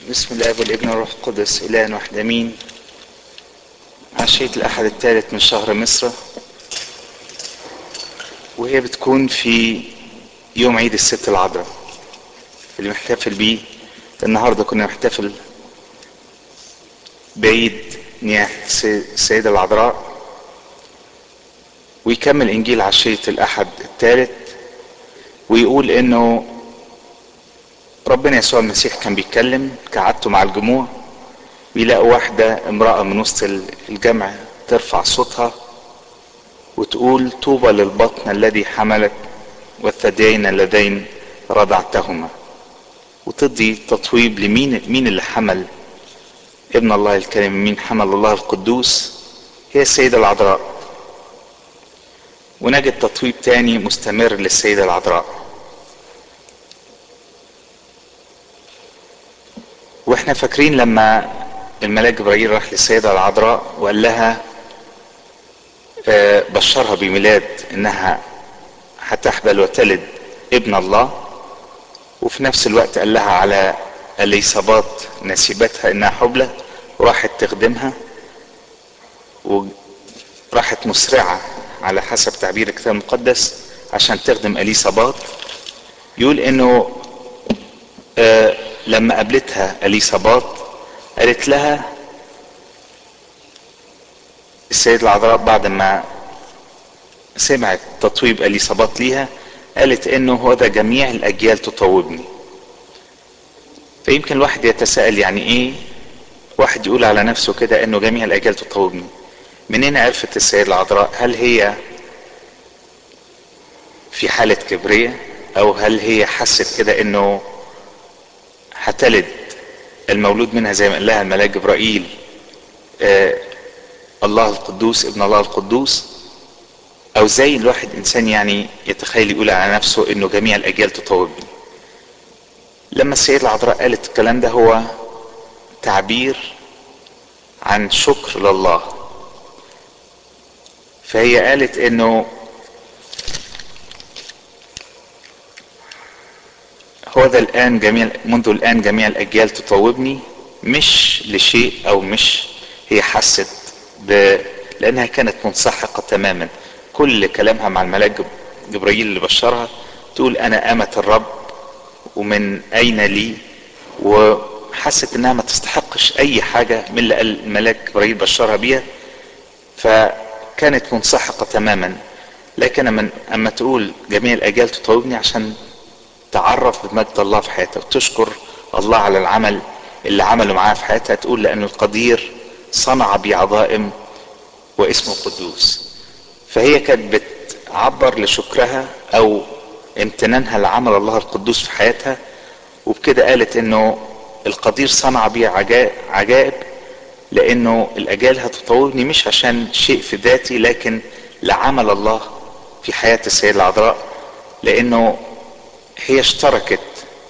بسم الله والابن والروح القدس إله واحد أمين عشية الأحد الثالث من شهر مصر وهي بتكون في يوم عيد الست العذراء اللي بنحتفل بيه النهارده كنا بنحتفل بعيد نياحة السيدة العذراء ويكمل إنجيل عشية الأحد الثالث ويقول إنه ربنا يسوع المسيح كان بيتكلم كعادته مع الجموع ويلاقوا واحدة امرأة من وسط الجمع ترفع صوتها وتقول طوبى للبطن الذي حملت والثديين اللذين رضعتهما وتدي تطويب لمين مين اللي حمل ابن الله الكريم مين حمل الله القدوس هي السيدة العذراء ونجد تطويب تاني مستمر للسيدة العذراء واحنا فاكرين لما الملاك جبرائيل راح للسيدة العذراء وقال لها بشرها بميلاد انها هتحبل وتلد ابن الله وفي نفس الوقت قال لها على اليصابات نسيبتها انها حبلى وراحت تخدمها وراحت مسرعة على حسب تعبير الكتاب المقدس عشان تخدم اليصابات يقول انه آه لما قابلتها اليصابات قالت لها السيدة العذراء بعد ما سمعت تطويب اليصابات ليها قالت انه هو ده جميع الاجيال تطوبني فيمكن الواحد يتساءل يعني ايه واحد يقول على نفسه كده انه جميع الاجيال تطوبني منين عرفت السيدة العذراء هل هي في حالة كبرية او هل هي حست كده انه هتلد المولود منها زي ما قال لها الملاك جبرائيل آه الله القدوس ابن الله القدوس او زي الواحد انسان يعني يتخيل يقول على نفسه انه جميع الاجيال تطوبني لما السيدة العذراء قالت الكلام ده هو تعبير عن شكر لله فهي قالت انه هو ذا الان جميع منذ الان جميع الاجيال تطوبني مش لشيء او مش هي حست ب... لانها كانت منسحقة تماما كل كلامها مع الملاك جبرائيل اللي بشرها تقول انا امة الرب ومن اين لي وحست انها ما تستحقش اي حاجة من اللي قال الملاك جبرائيل بشرها بيها فكانت منسحقة تماما لكن من اما تقول جميع الاجيال تطوبني عشان تعرف بمجد الله في حياتها وتشكر الله على العمل اللي عمله معاها في حياتها تقول لأن القدير صنع بي عظائم واسمه قدوس فهي كانت بتعبر لشكرها او امتنانها لعمل الله القدوس في حياتها وبكده قالت انه القدير صنع بي عجائب لانه الاجيال هتطورني مش عشان شيء في ذاتي لكن لعمل الله في حياة السيدة العذراء لانه هي اشتركت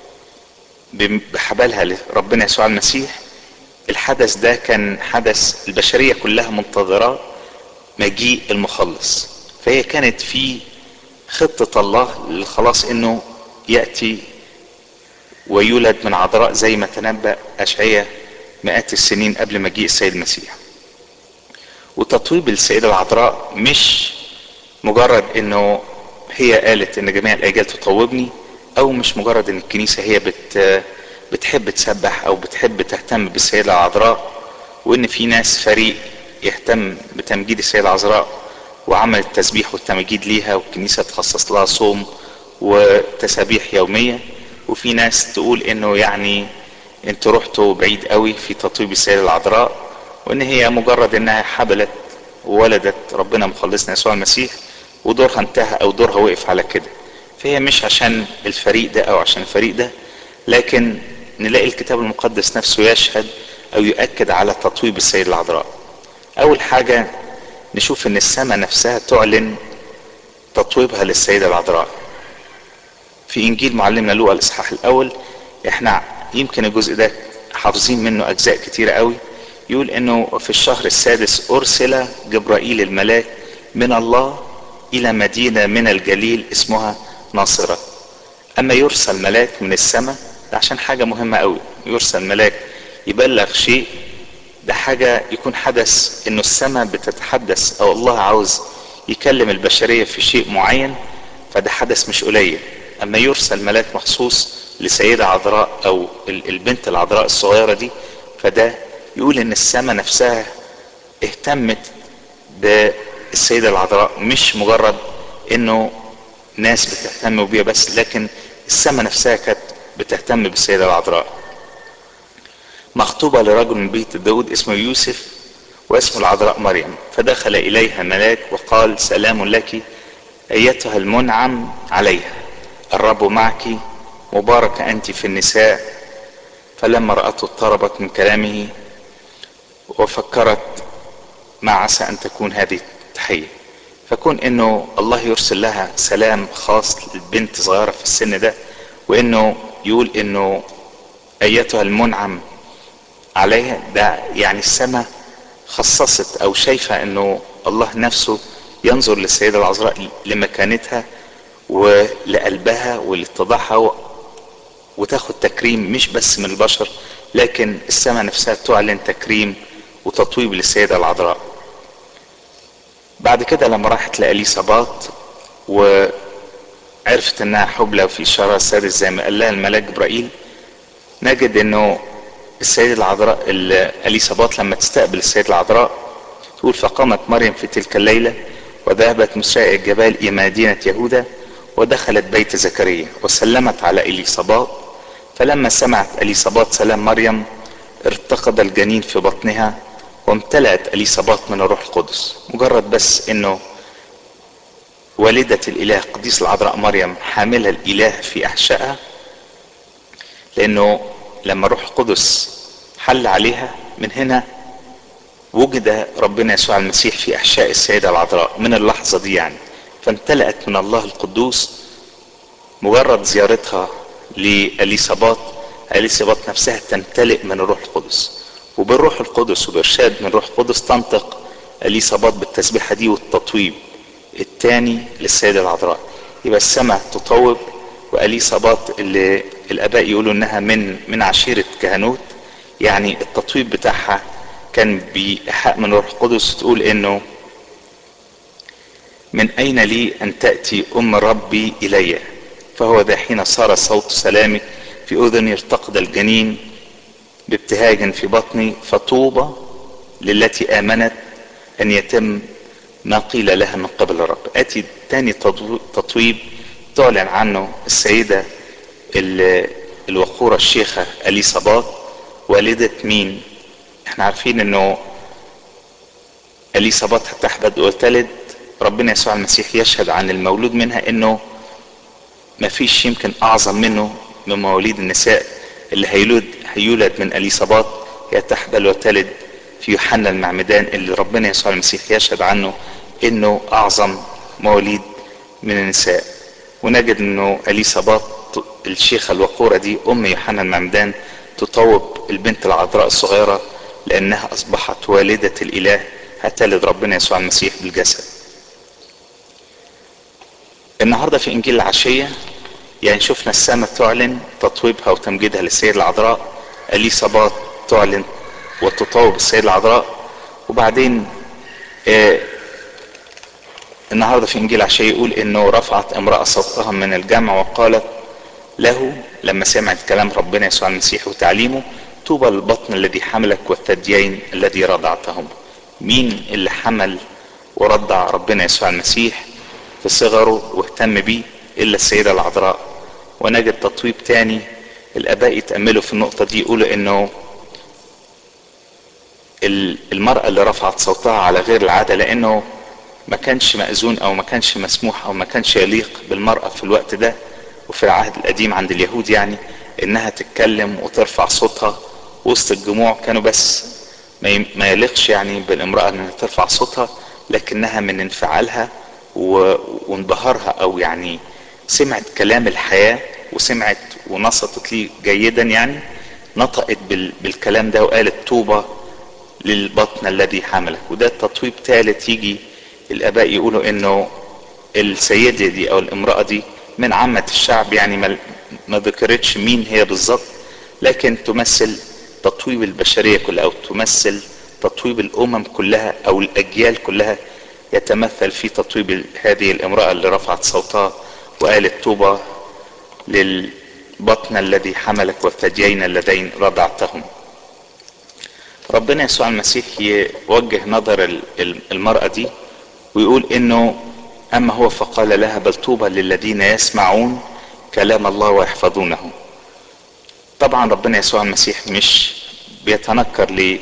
بحبلها لربنا يسوع المسيح الحدث ده كان حدث البشرية كلها منتظرة مجيء المخلص فهي كانت في خطة الله للخلاص انه يأتي ويولد من عذراء زي ما تنبأ أشعية مئات السنين قبل مجيء السيد المسيح وتطويب السيدة العذراء مش مجرد انه هي قالت ان جميع الاجيال تطوبني او مش مجرد ان الكنيسة هي بت بتحب تسبح او بتحب تهتم بالسيدة العذراء وان في ناس فريق يهتم بتمجيد السيدة العذراء وعمل التسبيح والتمجيد ليها والكنيسة تخصص لها صوم وتسابيح يومية وفي ناس تقول انه يعني انتوا رحتوا بعيد قوي في تطويب السيدة العذراء وان هي مجرد انها حبلت وولدت ربنا مخلصنا يسوع المسيح ودورها انتهى او دورها وقف على كده فهي مش عشان الفريق ده او عشان الفريق ده لكن نلاقي الكتاب المقدس نفسه يشهد او يؤكد على تطويب السيدة العذراء اول حاجة نشوف ان السماء نفسها تعلن تطويبها للسيدة العذراء في انجيل معلمنا لوقا الاصحاح الاول احنا يمكن الجزء ده حافظين منه اجزاء كتيرة قوي يقول انه في الشهر السادس ارسل جبرائيل الملاك من الله الى مدينة من الجليل اسمها ناصرة اما يرسل ملاك من السماء ده عشان حاجة مهمة قوي يرسل ملاك يبلغ شيء ده حاجة يكون حدث انه السماء بتتحدث او الله عاوز يكلم البشرية في شيء معين فده حدث مش قليل اما يرسل ملاك مخصوص لسيدة عذراء او البنت العذراء الصغيرة دي فده يقول ان السماء نفسها اهتمت بالسيدة العذراء مش مجرد انه ناس بتهتم بيها بس لكن السماء نفسها كانت بتهتم بالسيدة العذراء مخطوبة لرجل من بيت داود اسمه يوسف واسمه العذراء مريم فدخل إليها ملاك وقال سلام لك أيتها المنعم عليها الرب معك مباركة أنت في النساء فلما رأته اضطربت من كلامه وفكرت ما عسى أن تكون هذه التحية فكون انه الله يرسل لها سلام خاص للبنت صغيرة في السن ده وانه يقول انه ايتها المنعم عليها ده يعني السماء خصصت او شايفة انه الله نفسه ينظر للسيدة العذراء لمكانتها ولقلبها ولاتضاعها وتاخد تكريم مش بس من البشر لكن السماء نفسها تعلن تكريم وتطويب للسيدة العذراء بعد كده لما راحت لأليصابات وعرفت انها حبلى وفي اشارة السادس زي ما قال لها الملاك جبرائيل نجد انه السيدة العذراء أليصابات لما تستقبل السيدة العذراء تقول فقامت مريم في تلك الليلة وذهبت مساء الجبال إلى مدينة يهوذا ودخلت بيت زكريا وسلمت على إليصابات فلما سمعت إليصابات سلام مريم ارتقد الجنين في بطنها وامتلأت اليصابات من الروح القدس مجرد بس انه والدة الاله قديس العذراء مريم حاملة الاله في احشائها لانه لما الروح القدس حل عليها من هنا وجد ربنا يسوع المسيح في احشاء السيدة العذراء من اللحظة دي يعني فامتلأت من الله القدوس مجرد زيارتها لأليصابات أليصابات نفسها تمتلئ من الروح القدس وبالروح القدس وبإرشاد من الروح القدس تنطق اليصابات بالتسبيحة دي والتطويب الثاني للسيدة العذراء يبقى السماء تطوب واليصابات اللي الآباء يقولوا إنها من من عشيرة كهنوت يعني التطويب بتاعها كان بإيحاء من الروح القدس تقول إنه من أين لي أن تأتي أم ربي إلي فهو ذا حين صار صوت سلامك في أذني ارتقد الجنين بابتهاج في بطني فطوبى للتي آمنت أن يتم ما قيل لها من قبل الرب أتي تاني تطويب تعلن عنه السيدة الوقورة الشيخة أليصابات والدة مين احنا عارفين انه أليصابات هتحبد وتلد ربنا يسوع المسيح يشهد عن المولود منها انه ما فيش يمكن اعظم منه من مواليد النساء اللي هيولد هيولد من اليصابات هي تحبل وتلد في يوحنا المعمدان اللي ربنا يسوع المسيح يشهد عنه انه اعظم مواليد من النساء ونجد انه اليصابات الشيخة الوقورة دي ام يوحنا المعمدان تطوب البنت العذراء الصغيرة لانها اصبحت والدة الاله هتلد ربنا يسوع المسيح بالجسد النهاردة في انجيل العشية يعني شفنا السماء تعلن تطويبها وتمجيدها للسيد العذراء اليصابات تعلن وتطوب السيد العذراء وبعدين آه النهارده في انجيل عشاء يقول انه رفعت امراه صوتها من الجمع وقالت له لما سمعت كلام ربنا يسوع المسيح وتعليمه طوبى للبطن الذي حملك والثديين الذي رضعتهم مين اللي حمل ورضع ربنا يسوع المسيح في صغره واهتم بيه الا السيده العذراء ونجد تطويب تاني الاباء يتاملوا في النقطه دي يقولوا انه المراه اللي رفعت صوتها على غير العاده لانه ما كانش مأذون او ما كانش مسموح او ما كانش يليق بالمرأة في الوقت ده وفي العهد القديم عند اليهود يعني انها تتكلم وترفع صوتها وسط الجموع كانوا بس ما يليقش يعني بالامرأة انها ترفع صوتها لكنها من انفعالها وانبهارها او يعني سمعت كلام الحياة وسمعت ونصتت ليه جيدا يعني نطقت بالكلام ده وقالت طوبى للبطن الذي حملك وده تطويب ثالث يجي الاباء يقولوا انه السيدة دي او الامرأة دي من عامة الشعب يعني ما ذكرتش مين هي بالظبط لكن تمثل تطويب البشرية كلها او تمثل تطويب الامم كلها او الاجيال كلها يتمثل في تطويب هذه الامرأة اللي رفعت صوتها وقالت طوبى للبطن الذي حملك والثديين اللذين رضعتهم ربنا يسوع المسيح يوجه نظر المرأة دي ويقول انه اما هو فقال لها بل طوبى للذين يسمعون كلام الله ويحفظونه طبعا ربنا يسوع المسيح مش بيتنكر ل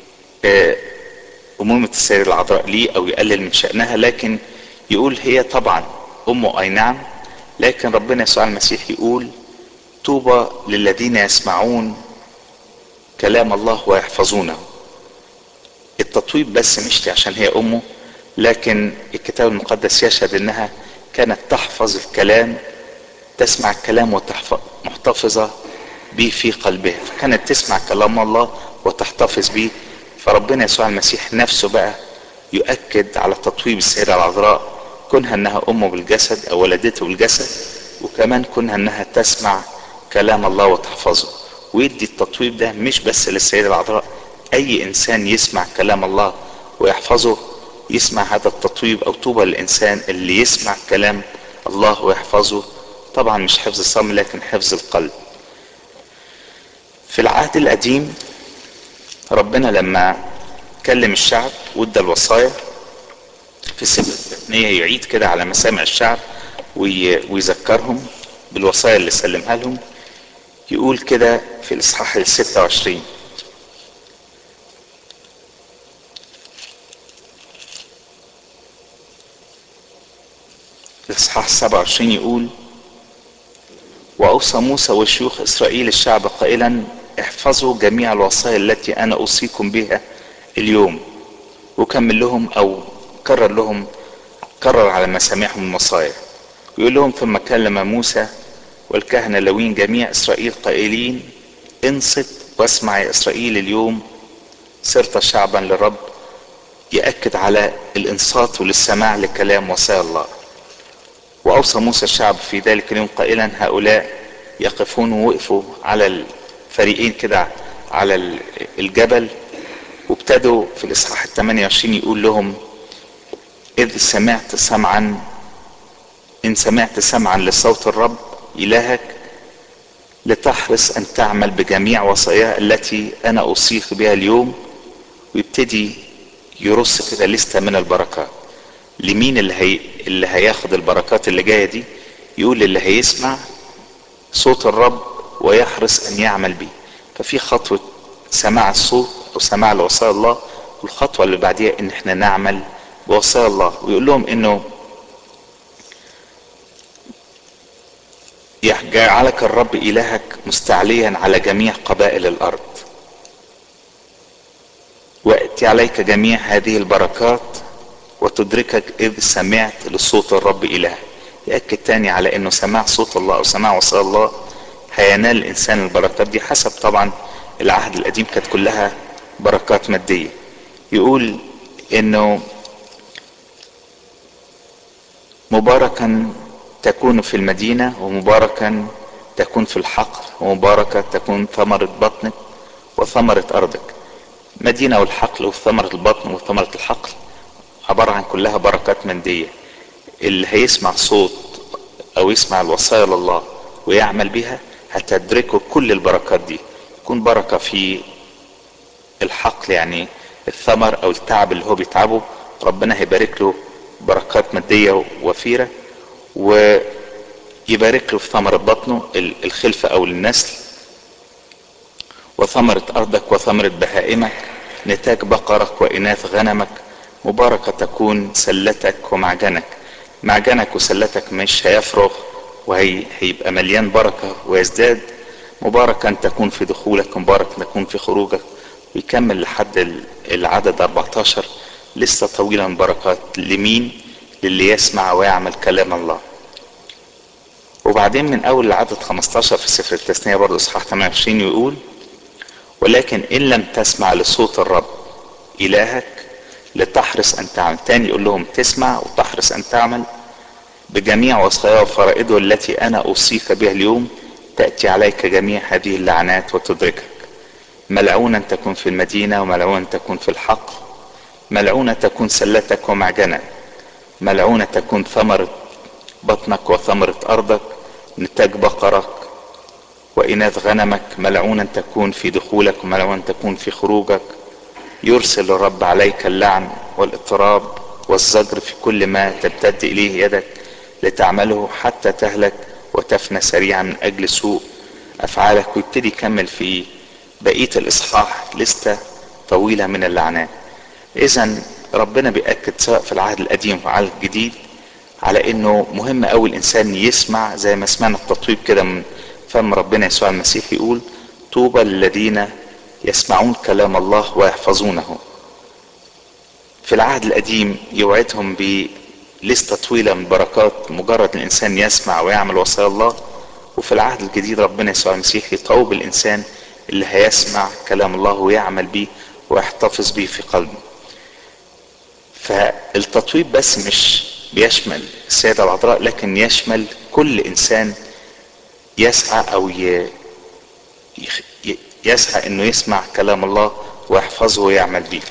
أمومة السيدة العذراء ليه أو يقلل من شأنها لكن يقول هي طبعا أمه أي نعم لكن ربنا يسوع المسيح يقول طوبى للذين يسمعون كلام الله ويحفظونه التطويب بس مش عشان هي أمه لكن الكتاب المقدس يشهد انها كانت تحفظ الكلام تسمع الكلام ومحتفظة به في قلبها فكانت تسمع كلام الله وتحتفظ به فربنا يسوع المسيح نفسه بقى يؤكد على تطويب السيدة العذراء كونها انها امه بالجسد او ولدته بالجسد وكمان كونها انها تسمع كلام الله وتحفظه ويدي التطويب ده مش بس للسيدة العذراء اي انسان يسمع كلام الله ويحفظه يسمع هذا التطويب او طوبى للانسان اللي يسمع كلام الله ويحفظه طبعا مش حفظ الصم لكن حفظ القلب في العهد القديم ربنا لما كلم الشعب وادى الوصايا في السفر التثنية يعيد كده على مسامع الشعب ويذكرهم بالوصايا اللي سلمها لهم يقول كده في الاصحاح ال 26 الاصحاح 27 يقول واوصى موسى وشيوخ اسرائيل الشعب قائلا احفظوا جميع الوصايا التي انا اوصيكم بها اليوم وكمل لهم او كرر لهم كرر على مسامعهم الوصايا يقول لهم ثم كلم موسى والكهنه لوين جميع اسرائيل قائلين انصت واسمع يا اسرائيل اليوم صرت شعبا للرب يأكد على الانصات والاستماع لكلام وصايا الله واوصى موسى الشعب في ذلك اليوم قائلا هؤلاء يقفون ووقفوا على الفريقين كده على الجبل وابتدوا في الاصحاح ال 28 يقول لهم اذ سمعت سمعا ان سمعت سمعا لصوت الرب الهك لتحرص ان تعمل بجميع وصاياه التي انا اوصيك بها اليوم ويبتدي يرص كده لستة من البركات لمين اللي هي اللي هياخد البركات اللي جايه دي يقول اللي هيسمع صوت الرب ويحرص ان يعمل به ففي خطوه سماع الصوت او سماع لوصايا الله والخطوه اللي بعديها ان احنا نعمل بوصايا الله ويقول لهم انه يجعلك الرب الهك مستعليا على جميع قبائل الارض واتي عليك جميع هذه البركات وتدركك اذ سمعت لصوت الرب الهك يأكد تاني على انه سماع صوت الله او سماع وصايا الله هينال الانسان البركات دي حسب طبعا العهد القديم كانت كلها بركات مادية يقول انه مباركا تكون في المدينة ومباركا تكون في الحقل ومباركة تكون ثمرة بطنك وثمرة أرضك مدينة والحقل وثمرة البطن وثمرة الحقل عبارة عن كلها بركات مادية اللي هيسمع صوت أو يسمع الوصايا لله ويعمل بها هتدركه كل البركات دي تكون بركة في الحقل يعني الثمر أو التعب اللي هو بيتعبه ربنا هيبارك له بركات مادية وفيرة ويبارك له في ثمرة بطنه الخلفة أو النسل وثمرة أرضك وثمرة بهائمك نتاج بقرك وإناث غنمك مباركة تكون سلتك ومعجنك معجنك وسلتك مش هيفرغ وهيبقى مليان بركة ويزداد مباركا تكون في دخولك مبارك تكون في خروجك ويكمل لحد العدد 14 لسه طويلة من بركات لمين للي يسمع ويعمل كلام الله وبعدين من اول العدد 15 في سفر التثنية برضه اصحاح 28 يقول ولكن ان لم تسمع لصوت الرب الهك لتحرص ان تعمل تاني يقول لهم تسمع وتحرص ان تعمل بجميع وصاياه وفرائضه التي انا اوصيك بها اليوم تأتي عليك جميع هذه اللعنات وتدركك ملعونا تكون في المدينة وملعونا تكون في الحقل ملعونة تكون سلتك ومعجنك ملعونة تكون ثمرة بطنك وثمرة أرضك نتاج بقرك وإناث غنمك ملعونا تكون في دخولك وملعونا تكون في خروجك يرسل الرب عليك اللعن والاضطراب والزجر في كل ما تمتد إليه يدك لتعمله حتى تهلك وتفنى سريعا من أجل سوء أفعالك ويبتدي يكمل في بقية الإصحاح لستة طويلة من اللعنات إذا ربنا بيأكد سواء في العهد القديم وعلى الجديد على إنه مهم أوي الإنسان يسمع زي ما سمعنا التطويب كده من فم ربنا يسوع المسيح يقول طوبى للذين يسمعون كلام الله ويحفظونه في العهد القديم يوعدهم بلستة طويلة من بركات مجرد الإنسان يسمع ويعمل وصايا الله وفي العهد الجديد ربنا يسوع المسيح يطوب الإنسان اللي هيسمع كلام الله ويعمل بيه ويحتفظ بيه في قلبه فالتطويب بس مش بيشمل السيدة العذراء لكن يشمل كل إنسان يسعى أو ي... يسعى إنه يسمع كلام الله ويحفظه ويعمل بيه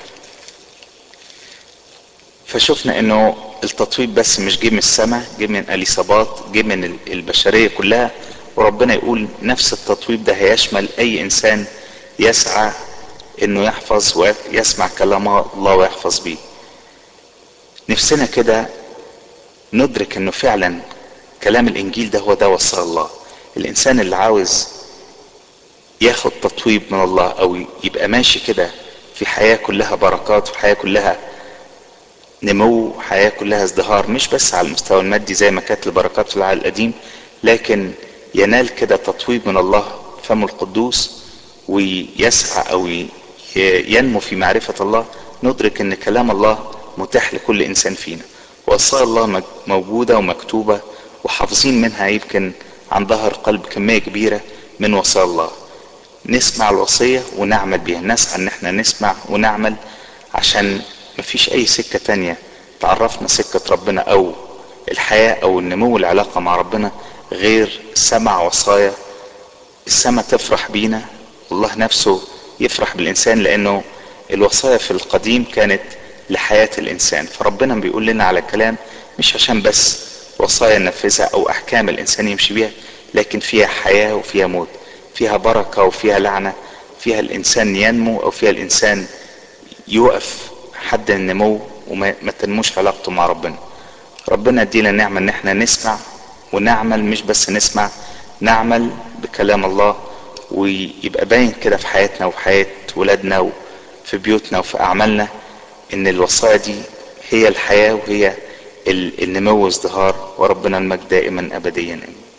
فشفنا إنه التطويب بس مش جه من السماء جه من اليصابات جه من البشرية كلها وربنا يقول نفس التطويب ده هيشمل أي إنسان يسعى إنه يحفظ ويسمع كلام الله ويحفظ بيه نفسنا كده ندرك انه فعلا كلام الانجيل ده هو ده وصى الله الانسان اللي عاوز ياخد تطويب من الله او يبقى ماشي كده في حياة كلها بركات وحياة كلها نمو حياة كلها ازدهار مش بس على المستوى المادي زي ما كانت البركات في العهد القديم لكن ينال كده تطويب من الله فمه القدوس ويسعى او ينمو في معرفة الله ندرك ان كلام الله متاح لكل انسان فينا وصايا الله موجودة ومكتوبة وحافظين منها يمكن عن ظهر قلب كمية كبيرة من وصايا الله نسمع الوصية ونعمل بيها نسعى ان احنا نسمع ونعمل عشان مفيش اي سكة تانية تعرفنا سكة ربنا او الحياة او النمو العلاقة مع ربنا غير سمع وصايا السماء تفرح بينا الله نفسه يفرح بالانسان لانه الوصايا في القديم كانت لحياة الإنسان فربنا بيقول لنا على كلام مش عشان بس وصايا ننفذها أو أحكام الإنسان يمشي بيها لكن فيها حياة وفيها موت فيها بركة وفيها لعنة فيها الإنسان ينمو أو فيها الإنسان يوقف حد النمو وما تنموش علاقته مع ربنا ربنا ادينا نعمة ان احنا نسمع ونعمل مش بس نسمع نعمل بكلام الله ويبقى باين كده في حياتنا وفي حياة ولادنا وفي بيوتنا وفي أعمالنا ان الوصايا دي هي الحياة وهي النمو وازدهار وربنا المجد دائما ابديا امين